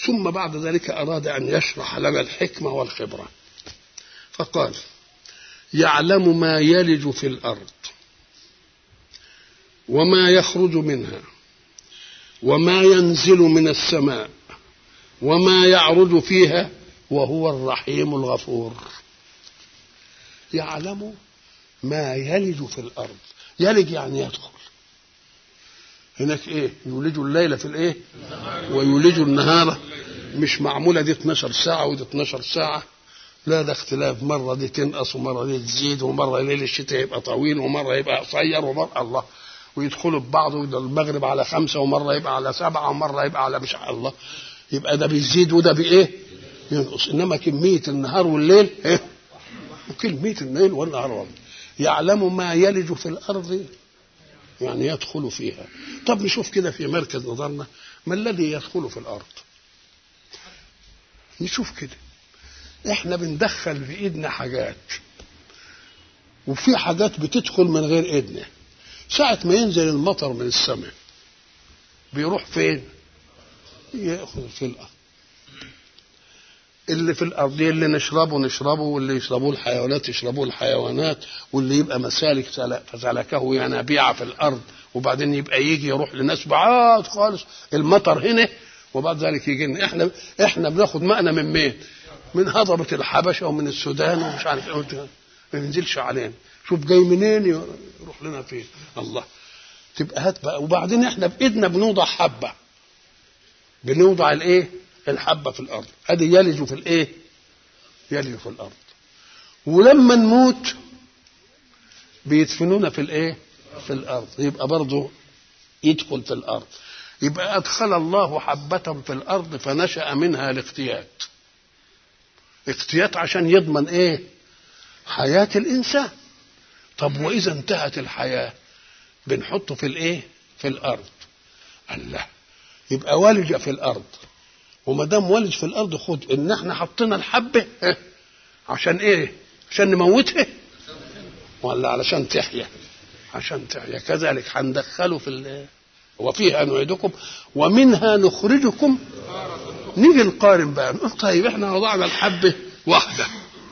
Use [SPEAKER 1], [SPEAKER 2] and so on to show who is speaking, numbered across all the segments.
[SPEAKER 1] ثم بعد ذلك أراد أن يشرح لنا الحكمة والخبرة فقال يعلم ما يلج في الأرض وما يخرج منها وما ينزل من السماء وما يعرج فيها وهو الرحيم الغفور يعلم ما يلج في الارض يلج يعني يدخل هناك ايه يولج الليل في الايه ويولج النهار مش معموله دي 12 ساعه ودي 12 ساعه لا ده اختلاف مره دي تنقص ومره دي تزيد ومره ليل الشتاء يبقى طويل ومره يبقى قصير ومره الله ويدخلوا ببعض وده المغرب على خمسة ومرة يبقى على سبعة ومرة يبقى على مش الله يبقى ده بيزيد وده بإيه ينقص إنما كمية النهار والليل إيه وكمية الليل والنهار يعلم ما يلج في الأرض يعني يدخل فيها طب نشوف كده في مركز نظرنا ما الذي يدخل في الأرض نشوف كده احنا بندخل في ايدنا حاجات وفي حاجات بتدخل من غير ايدنا ساعة ما ينزل المطر من السماء بيروح فين؟ ياخذ في الارض اللي في الارض اللي نشربه نشربه واللي يشربوه الحيوانات يشربوه الحيوانات واللي يبقى مسالك فسلكه ينابيع في الارض وبعدين يبقى يجي يروح لناس بعاد خالص المطر هنا وبعد ذلك يجي لنا احنا احنا بناخد ماءنا من مين؟ من هضبة الحبشة ومن السودان ومش عارف ايه ما ينزلش علينا شوف جاي منين يروح لنا فين الله تبقى هات بقى وبعدين احنا بايدنا بنوضع حبه بنوضع الايه الحبه في الارض ادي يلج في الايه يلج في الارض ولما نموت بيدفنونا في الايه في الارض يبقى برضه يدخل في الارض يبقى ادخل الله حبه في الارض فنشا منها الاختيات اختيات عشان يضمن ايه حياه الانسان طب واذا انتهت الحياه بنحطه في الايه في الارض الله يبقى ولج في الارض وما دام ولج في الارض خد ان احنا حطينا الحبه عشان ايه عشان نموتها ولا علشان تحيا عشان تحيا كذلك هندخله في ال وفيها نعيدكم ومنها نخرجكم نيجي نقارن بقى نقول طيب احنا وضعنا الحبه واحده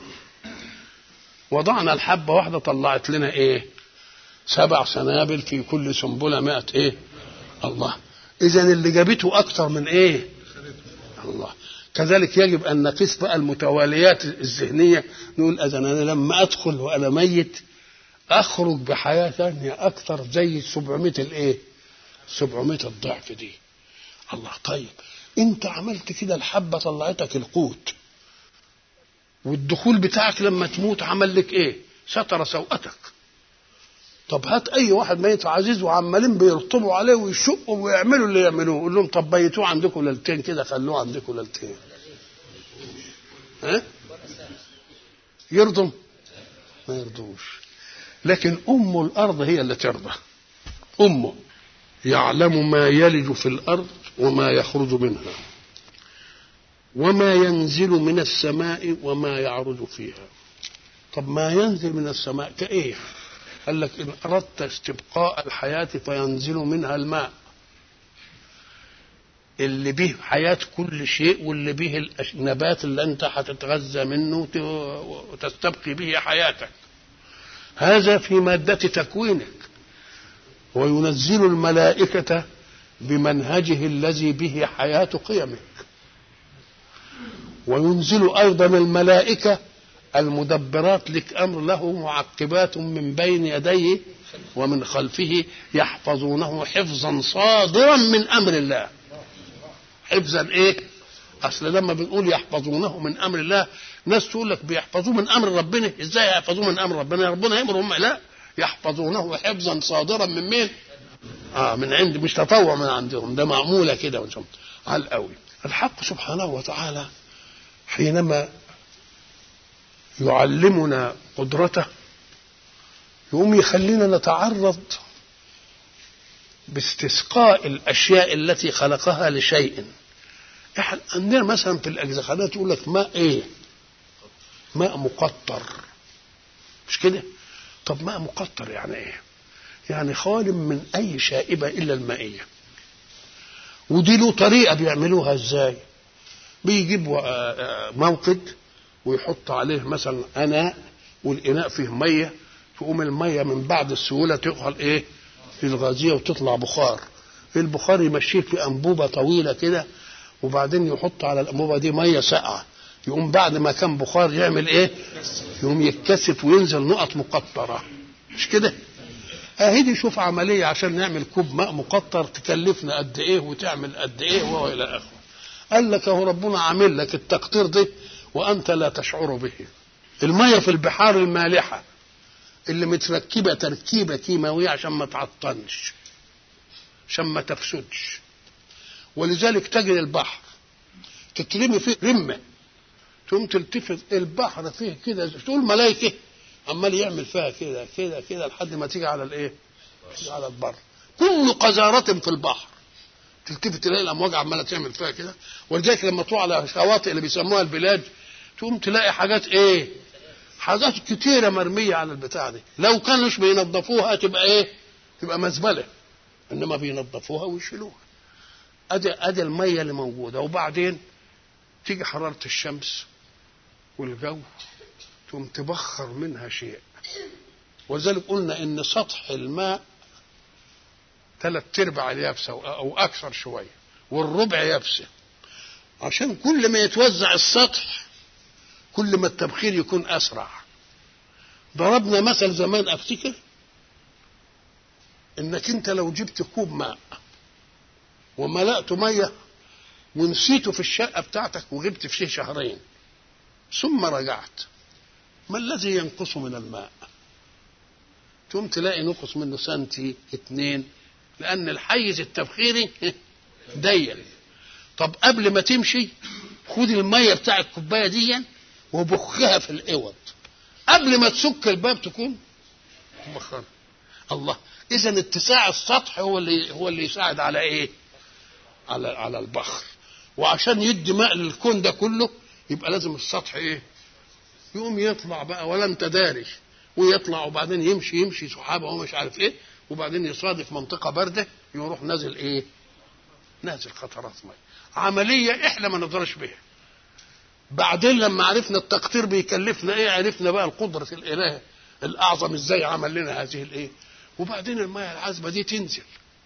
[SPEAKER 1] وضعنا الحبة واحدة طلعت لنا ايه سبع سنابل في كل سنبلة مائة ايه الله اذا اللي جابته اكتر من ايه الله كذلك يجب ان نقيس بقى المتواليات الذهنية نقول اذا انا لما ادخل وانا ميت اخرج بحياة ثانية اكتر زي 700 الايه 700 الضعف دي الله طيب انت عملت كده الحبة طلعتك القوت والدخول بتاعك لما تموت عمل لك ايه ستر سوءتك طب هات اي واحد ميت عزيز وعمالين بيرطبوا عليه ويشقوا ويعملوا اللي يعملوه قول لهم طب بيتوه عندكم ليلتين كده خلوه عندكم ليلتين ها يرضم ما يرضوش لكن ام الارض هي اللي ترضى امه يعلم ما يلج في الارض وما يخرج منها وما ينزل من السماء وما يعرج فيها طب ما ينزل من السماء كايه قال لك ان اردت استبقاء الحياه فينزل منها الماء اللي به حياة كل شيء واللي به النبات اللي أنت هتتغذى منه وتستبقي به حياتك هذا في مادة تكوينك وينزل الملائكة بمنهجه الذي به حياة قيمك وينزل ايضا الملائكه المدبرات لك امر له معقبات من بين يديه ومن خلفه يحفظونه حفظا صادرا من امر الله حفظا ايه اصل لما بنقول يحفظونه من امر الله ناس تقول لك بيحفظوه من امر ربنا ازاي يحفظوه من امر ربنا ربنا يامرهم لا يحفظونه حفظا صادرا من مين اه من عند مش تطوع من عندهم ده معموله كده على القوي الحق سبحانه وتعالى حينما يعلمنا قدرته يقوم يخلينا نتعرض باستسقاء الاشياء التي خلقها لشيء احنا عندنا مثلا في الاجزخانات يقول لك ماء ايه ماء مقطر مش كده طب ماء مقطر يعني ايه يعني خال من اي شائبه الا المائيه ودي له طريقه بيعملوها ازاي بيجيب موقد ويحط عليه مثلا اناء والاناء فيه ميه تقوم الميه من بعد السهوله تدخل ايه في الغازيه وتطلع بخار البخار يمشيه في انبوبه طويله كده وبعدين يحط على الانبوبه دي ميه ساقعه يقوم بعد ما كان بخار يعمل ايه يقوم يتكثف وينزل نقط مقطره مش كده اهي دي شوف عمليه عشان نعمل كوب ماء مقطر تكلفنا قد ايه وتعمل قد ايه والى اخره قال لك اهو ربنا عامل لك التقطير ده وانت لا تشعر به الميه في البحار المالحه اللي متركبه تركيبه كيماويه عشان ما تعطنش عشان ما تفسدش ولذلك تجد البحر تترمي فيه رمه تقوم تلتفت البحر فيه كده تقول ملايكه عمال يعمل فيها كده كده كده لحد ما تيجي على الايه؟ تيجي على البر كل قذارة في البحر تلتفت تلاقي الامواج عماله تعمل فيها كده ولذلك لما تروح على شواطئ اللي بيسموها البلاد تقوم تلاقي حاجات ايه؟ حاجات كتيره مرميه على البتاع دي لو كانوش بينظفوها تبقى ايه؟ تبقى مزبله انما بينظفوها ويشيلوها ادي ادي الميه اللي موجوده وبعدين تيجي حراره الشمس والجو تقوم تبخر منها شيء ولذلك قلنا ان سطح الماء ثلاث ارباع اليابسه او اكثر شويه والربع يابسه عشان كل ما يتوزع السطح كل ما التبخير يكون اسرع ضربنا مثل زمان افتكر انك انت لو جبت كوب ماء وملأته ميه ونسيته في الشقه بتاعتك وغبت فيه شهرين ثم رجعت ما الذي ينقص من الماء تقوم تلاقي نقص منه سنتي اتنين لان الحيز التبخيري ضيق طب قبل ما تمشي خد الميه بتاع الكوبايه دي وبخها في الاوض قبل ما تسك الباب تكون مبخره الله اذا اتساع السطح هو اللي هو اللي يساعد على ايه على على البخر وعشان يدي ماء للكون ده كله يبقى لازم السطح ايه يقوم يطلع بقى ولا انت داري ويطلع وبعدين يمشي يمشي سحابه وهو مش عارف ايه وبعدين يصادف منطقه بارده يروح نازل ايه نازل قطرات ميه عمليه احنا ما نقدرش بيها بعدين لما عرفنا التقطير بيكلفنا ايه عرفنا بقى القدره الاله الاعظم ازاي عمل لنا هذه الايه وبعدين الميه العذبه دي تنزل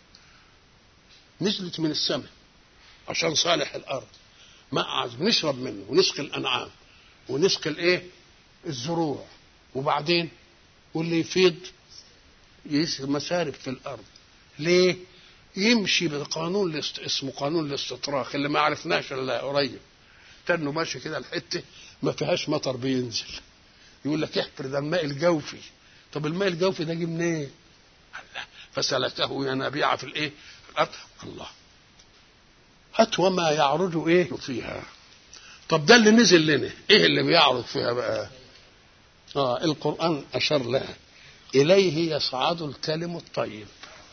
[SPEAKER 1] نزلت من السماء عشان صالح الارض ماء عذب نشرب منه ونسقي الانعام ونسقي الايه الزروع وبعدين واللي يفيض يسقي مسارب في الارض ليه يمشي بقانون الاست... اسمه قانون الاستطراق اللي ما عرفناش الا قريب تنه ماشي كده الحته ما فيهاش مطر بينزل يقول لك احفر ده الماء الجوفي طب الماء الجوفي ده جه منين؟ الله فسلكه ينابيع في الايه؟ في الارض الله هات وما يعرج ايه فيها طب ده اللي نزل لنا ايه اللي بيعرض فيها بقى اه القران اشار لها اليه يصعد الكلم الطيب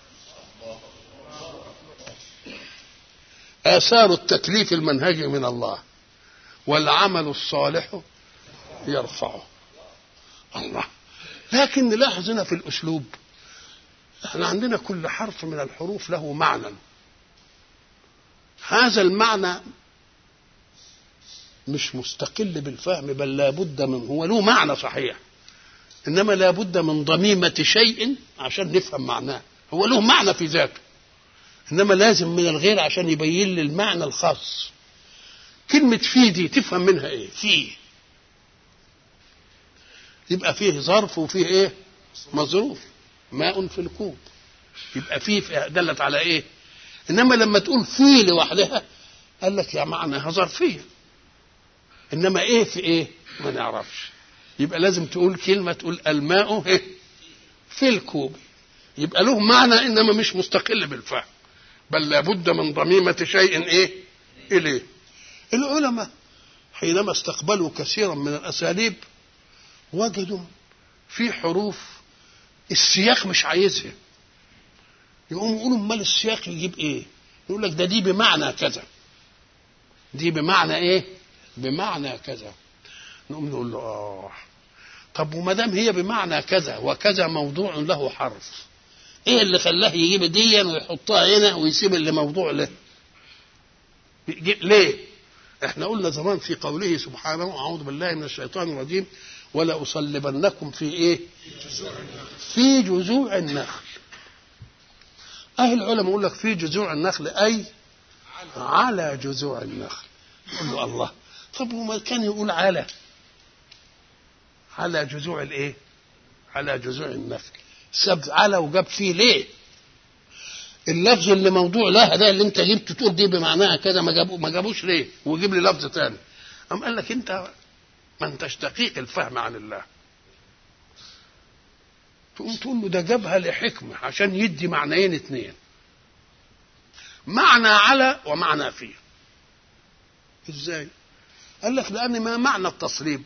[SPEAKER 1] اثار التكليف المنهجي من الله والعمل الصالح يرفعه الله لكن نلاحظ هنا في الاسلوب احنا عندنا كل حرف من الحروف له معنى هذا المعنى مش مستقل بالفهم بل لابد من هو له معنى صحيح انما لابد من ضميمه شيء عشان نفهم معناه هو له معنى في ذاته انما لازم من الغير عشان يبين لي المعنى الخاص كلمة في دي تفهم منها ايه في يبقى فيه ظرف وفيه ايه مظروف ماء في الكوب يبقى فيه دلت على ايه انما لما تقول في لوحدها قال لك يا معناها ظرفيه انما ايه في ايه ما نعرفش يبقى لازم تقول كلمه تقول الماء إيه؟ في الكوب يبقى له معنى انما مش مستقل بالفهم بل لابد من ضميمه شيء ايه اليه العلماء حينما استقبلوا كثيرا من الاساليب وجدوا في حروف السياق مش عايزها يقوموا يقولوا امال السياق يجيب ايه يقول لك ده دي بمعنى كذا دي بمعنى ايه بمعنى كذا نقوم نقول له اه طب وما دام هي بمعنى كذا وكذا موضوع له حرف ايه اللي خلاه يجيب ديا ويحطها هنا ويسيب اللي موضوع له ليه احنا قلنا زمان في قوله سبحانه اعوذ بالله من الشيطان الرجيم ولا اصلبنكم في ايه في جذوع النخل اهل العلماء يقول لك في جذوع النخل اي على جذوع النخل يقول له الله طب وما كان يقول على على جذوع الايه على جذوع النخل سب على وجاب فيه ليه اللفظ اللي موضوع لها ده اللي انت جبت تقول دي بمعناها كده ما جابو ما جابوش ليه وجيب لي لفظ تاني قام قال لك انت ما انتش دقيق الفهم عن الله تقوم تقول له ده جابها لحكمه عشان يدي معنيين اتنين معنى على ومعنى فيه ازاي قال لك لان ما معنى التصليب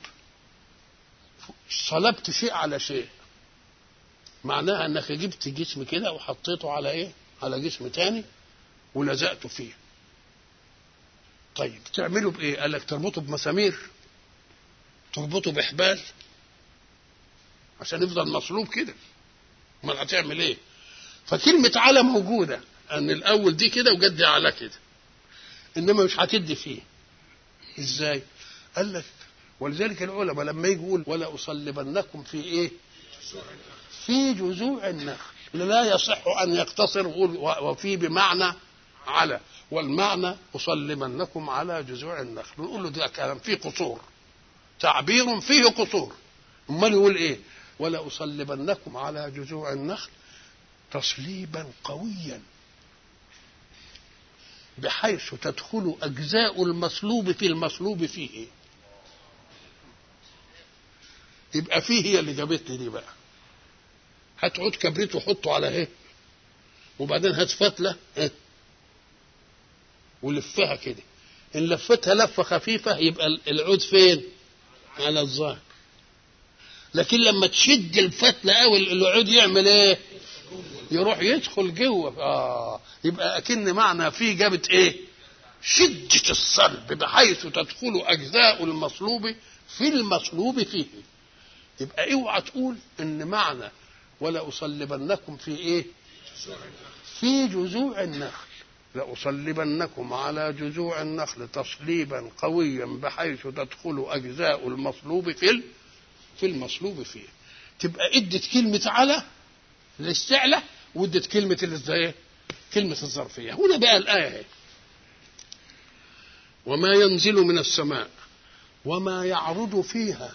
[SPEAKER 1] صلبت شيء على شيء معناها انك جبت جسم كده وحطيته على ايه على جسم تاني ولزقته فيه طيب تعمله بايه قال لك تربطه بمسامير تربطه بحبال عشان يفضل مصلوب كده امال هتعمل ايه فكلمة على موجودة ان الاول دي كده وجد على كده انما مش هتدي فيه ازاي قال لك ولذلك العلماء لما يجي يقول ولا اصلبنكم في ايه في جذوع النخل لا يصح ان يقتصر وفي بمعنى على والمعنى اصلبنكم على جذوع النخل نقول له ده كلام فيه قصور تعبير فيه قصور امال يقول ايه ولا اصلبنكم على جذوع النخل تصليبا قويا بحيث تدخل اجزاء المصلوب في المصلوب فيه يبقى فيه هي اللي جابتني دي بقى هات عود كبريت وحطه على ايه وبعدين هات فتله إيه؟ ولفها كده ان لفتها لفه خفيفه يبقى العود فين على الظهر لكن لما تشد الفتله قوي العود يعمل ايه يروح يدخل جوه اه يبقى اكن معنى فيه جابت ايه شدة الصلب بحيث تدخل أجزاء المصلوب في المصلوب فيه يبقى اوعى تقول ان معنى ولا أصلبنكم في ايه في جذوع النخل لأصلبنكم على جذوع النخل تصليبا قويا بحيث تدخل أجزاء المصلوب في في المصلوب فيه تبقى ادت كلمة على الاستعلى وادت كلمة الايه كلمة الظرفية هنا بقى الآية وما ينزل من السماء وما يعرض فيها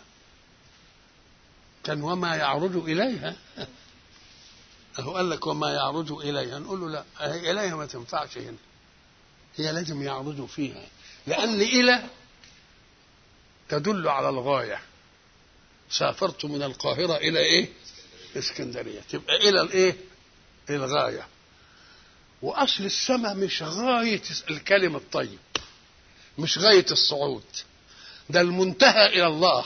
[SPEAKER 1] كان وما يعرض إليها أهو قال لك وما يعرض إليها نقول له لا إليها ما تنفعش هنا هي لازم يعرض فيها لأن إلى تدل على الغاية سافرت من القاهرة إلى إيه اسكندرية تبقى إلى الإيه الغاية وأصل السماء مش غاية الكلم الطيب مش غاية الصعود ده المنتهى إلى الله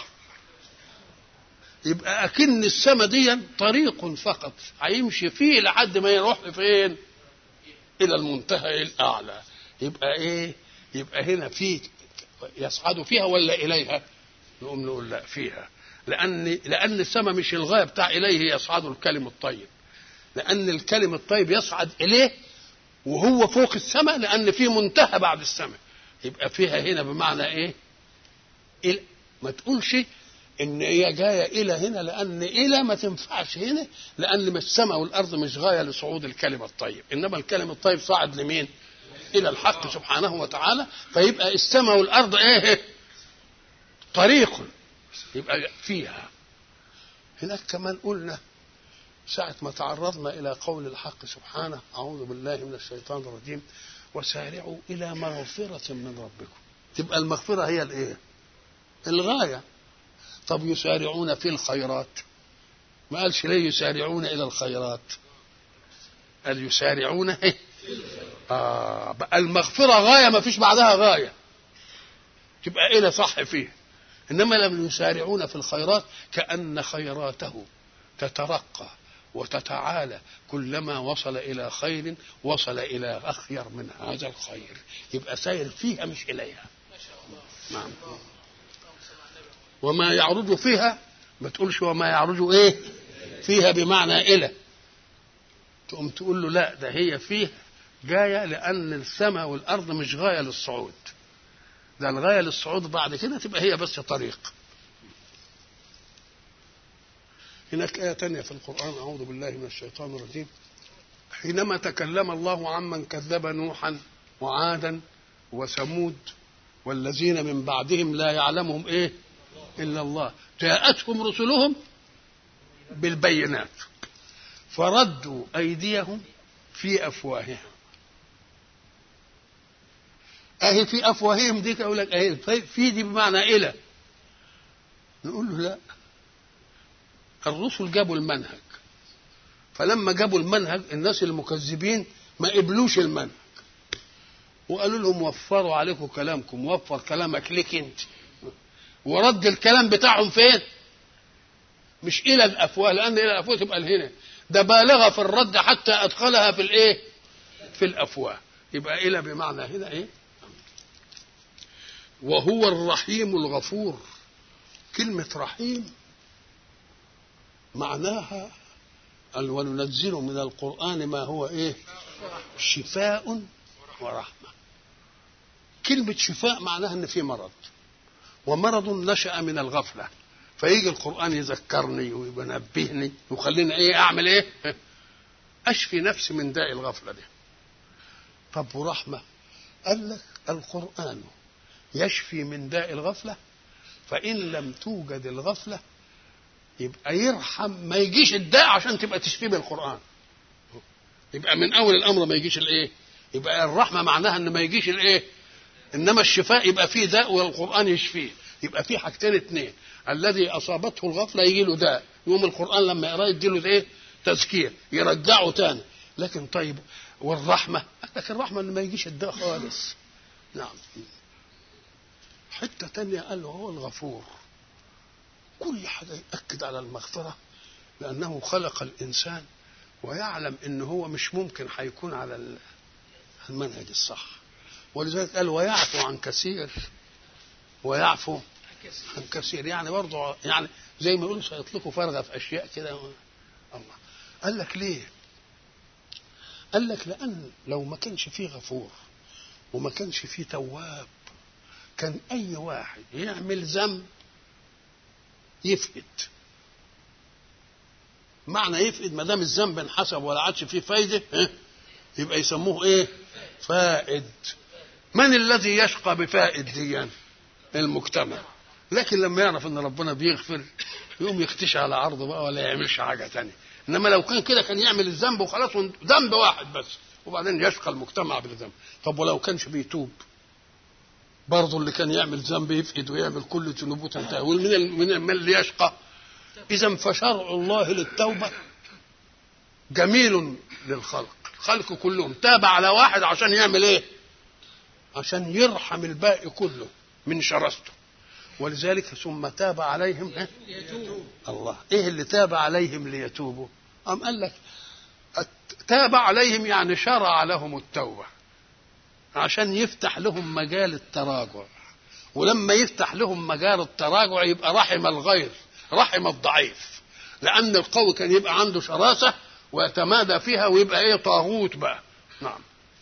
[SPEAKER 1] يبقى أكن السماء دي طريق فقط هيمشي فيه لحد ما يروح فين إلى المنتهى الأعلى يبقى إيه يبقى هنا في يصعد فيها ولا إليها نقوم نقول لا فيها لأن لأن السماء مش الغاية بتاع إليه يصعد الكلم الطيب لأن الكلم الطيب يصعد إليه وهو فوق السماء لأن في منتهى بعد السماء يبقى فيها هنا بمعنى إيه؟ إلى ما تقولش إن هي جاية إلى هنا لأن إلى ما تنفعش هنا لأن السماء والأرض مش غاية لصعود الكلم الطيب إنما الكلم الطيب صعد لمين؟ إلى الحق سبحانه وتعالى فيبقى السماء والأرض إيه؟ طريق يبقى فيها هناك كمان قلنا ساعة ما تعرضنا إلى قول الحق سبحانه أعوذ بالله من الشيطان الرجيم وسارعوا إلى مغفرة من ربكم تبقى المغفرة هي الإيه؟ الغاية طب يسارعون في الخيرات ما قالش ليه يسارعون إلى الخيرات قال يسارعون إيه؟ آه بقى المغفرة غاية ما فيش بعدها غاية تبقى إلى صح فيه إنما لم يسارعون في الخيرات كأن خيراته تترقى وتتعالى كلما وصل إلى خير وصل إلى أخير من هذا الخير يبقى سير فيها مش إليها نعم وما يعرض فيها ما تقولش وما يعرض إيه فيها بمعنى إلى تقوم تقول له لا ده هي فيها جاية لأن السماء والأرض مش غاية للصعود ده الغايه للصعود بعد كده تبقى هي بس طريق هناك آية تانية في القرآن أعوذ بالله من الشيطان الرجيم حينما تكلم الله عمن كذب نوحا وعادا وثمود والذين من بعدهم لا يعلمهم ايه الا الله جاءتهم رسلهم بالبينات فردوا ايديهم في افواههم اهي في افواههم دي اقول لك اهي في دي بمعنى الى نقول له لا الرسل جابوا المنهج فلما جابوا المنهج الناس المكذبين ما قبلوش المنهج وقالوا لهم وفروا عليكم كلامكم وفر كلامك ليك انت ورد الكلام بتاعهم فين مش الى الافواه لان الى الافواه تبقى هنا ده بالغ في الرد حتى ادخلها في الايه في الافواه يبقى الى بمعنى هنا ايه وهو الرحيم الغفور كلمه رحيم معناها قال وننزل من القرآن ما هو إيه شفاء ورحمة كلمة شفاء معناها إن في مرض ومرض نشأ من الغفلة فيجي القرآن يذكرني وينبهني ويخليني إيه أعمل إيه أشفي نفسي من داء الغفلة دي طب ورحمة قال لك القرآن يشفي من داء الغفلة فإن لم توجد الغفلة يبقى يرحم ما يجيش الداء عشان تبقى تشفيه بالقران يبقى من اول الامر ما يجيش الايه يبقى الرحمه معناها ان ما يجيش الايه انما الشفاء يبقى فيه داء والقران يشفيه يبقى في حاجتين اثنين الذي اصابته الغفله يجي له داء يوم القران لما يقراه يدي له ايه تذكير يرجعه تاني لكن طيب والرحمه قال لك الرحمه ان ما يجيش الداء خالص نعم حته تانية قال له هو الغفور كل حاجة يأكد على المغفرة لأنه خلق الإنسان ويعلم إن هو مش ممكن هيكون على المنهج الصح ولذلك قال ويعفو عن كثير ويعفو عن كثير يعني برضه يعني زي ما يقولوا سيطلقوا فرغة في أشياء كده الله قال لك ليه؟ قال لك لأن لو ما كانش فيه غفور وما كانش فيه تواب كان أي واحد يعمل ذنب يفقد معنى يفقد ما دام الذنب انحسب ولا عادش فيه فايده يبقى يسموه ايه فائد من الذي يشقى بفائد دي المجتمع لكن لما يعرف ان ربنا بيغفر يقوم يختشي على عرضه بقى ولا يعملش حاجه تانية انما لو كان كده كان يعمل الذنب وخلاص ذنب واحد بس وبعدين يشقى المجتمع بالذنب طب ولو كانش بيتوب برضه اللي كان يعمل ذنب يفقد ويعمل كل ذنوبه تنتهي ومن من اللي يشقى اذا فشرع الله للتوبه جميل للخلق الخلق كلهم تاب على واحد عشان يعمل ايه عشان يرحم الباقي كله من شرسته ولذلك ثم تاب عليهم إيه؟ الله ايه اللي تاب عليهم ليتوبوا أم قال لك تاب عليهم يعني شرع لهم التوبه عشان يفتح لهم مجال التراجع ولما يفتح لهم مجال التراجع يبقى رحم الغير رحم الضعيف لان القوي كان يبقى عنده شراسه ويتمادى فيها ويبقى ايه طاغوت بقى نعم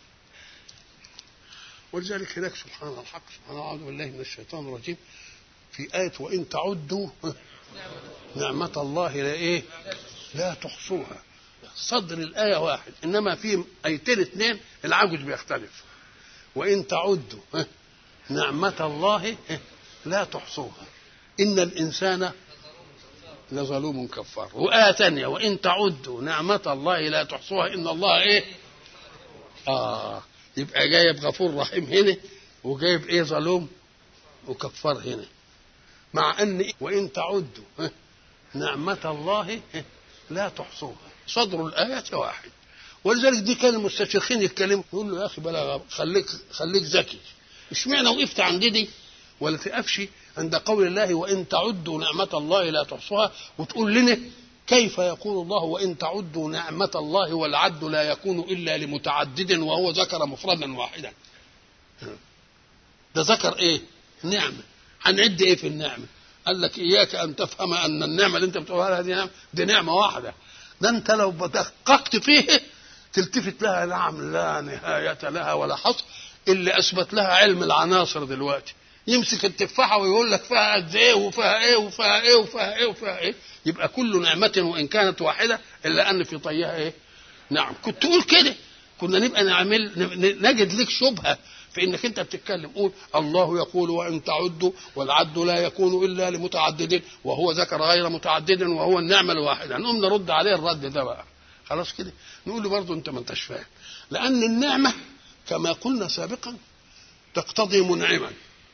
[SPEAKER 1] ولذلك هناك سبحان الحق سبحان الله اعوذ بالله من الشيطان الرجيم في آية وإن تعدوا نعمة الله لا إيه لا تحصوها صدر الآية واحد إنما في آيتين اثنين العجز بيختلف وإن تعدوا نعمة الله لا تحصوها إن الإنسان لظلوم كفار وآية ثانية وإن تعدوا نعمة الله لا تحصوها إن الله إيه آه يبقى جايب غفور رحيم هنا وجايب إيه ظلوم وكفار هنا مع أن وإن تعدوا نعمة الله لا تحصوها صدر الآية واحد ولذلك دي كان المستشرقين يتكلموا يقول له يا اخي بلا خليك خليك ذكي اشمعنى وقفت عند دي ولا تقفش عند قول الله وان تعدوا نعمه الله لا تحصوها وتقول لنا كيف يقول الله وان تعدوا نعمه الله والعد لا يكون الا لمتعدد وهو ذكر مفردا واحدا ده ذكر ايه نعمه هنعد ايه في النعمه قال لك اياك ان تفهم ان النعمه اللي انت بتقولها دي نعمه دي نعمه واحده ده انت لو دققت فيه تلتفت لها نعم لا نهاية لها ولا حصر اللي أثبت لها علم العناصر دلوقتي يمسك التفاحه ويقول لك فيها قد ايه وفيها ايه وفيها ايه وفيها ايه وفيها ايه يبقى كل نعمه وان كانت واحده الا ان في طيها ايه نعم كنت تقول كده كنا نبقى نعمل نجد لك شبهه في انك انت بتتكلم قول الله يقول وان تعدوا والعد لا يكون الا لمتعدد وهو ذكر غير متعدد وهو النعمه الواحده نقوم نرد عليه الرد ده بقى خلاص كده نقول له برضه انت ما انتش فاهم لان النعمه كما قلنا سابقا تقتضي منعما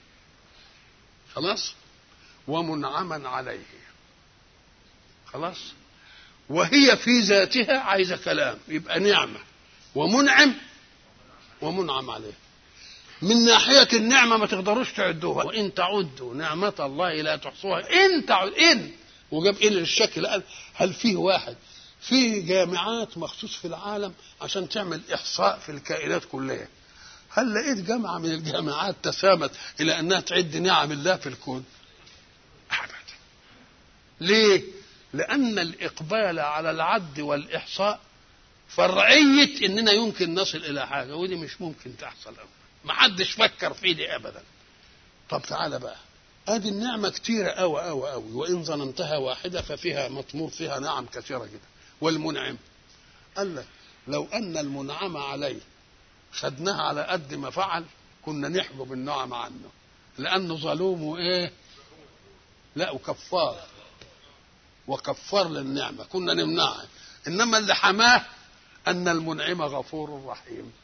[SPEAKER 1] خلاص ومنعما عليه خلاص وهي في ذاتها عايزه كلام يبقى نعمه ومنعم ومنعم عليه من ناحية النعمة ما تقدروش تعدوها وإن تعدوا نعمة الله لا تحصوها إن تعد إن وجاب إيه للشكل قال هل فيه واحد في جامعات مخصوص في العالم عشان تعمل إحصاء في الكائنات كلها هل لقيت جامعة من الجامعات تسامت إلى أنها تعد نعم الله في الكون أبدا ليه لأن الإقبال على العد والإحصاء فرعية إننا يمكن نصل إلى حاجة ودي مش ممكن تحصل أبدا ما حدش فكر في دي أبدا طب تعالى بقى ادي النعمة كتيرة أوي أوي أوي وإن ظننتها واحدة ففيها مطمور فيها نعم كثيرة جدا والمنعم قال لك لو أن المنعم عليه خدناها على قد ما فعل كنا نحجب النعم عنه لأنه ظلوم وإيه لا وكفار وكفار للنعمة كنا نمنعها إنما اللي حماه أن المنعم غفور رحيم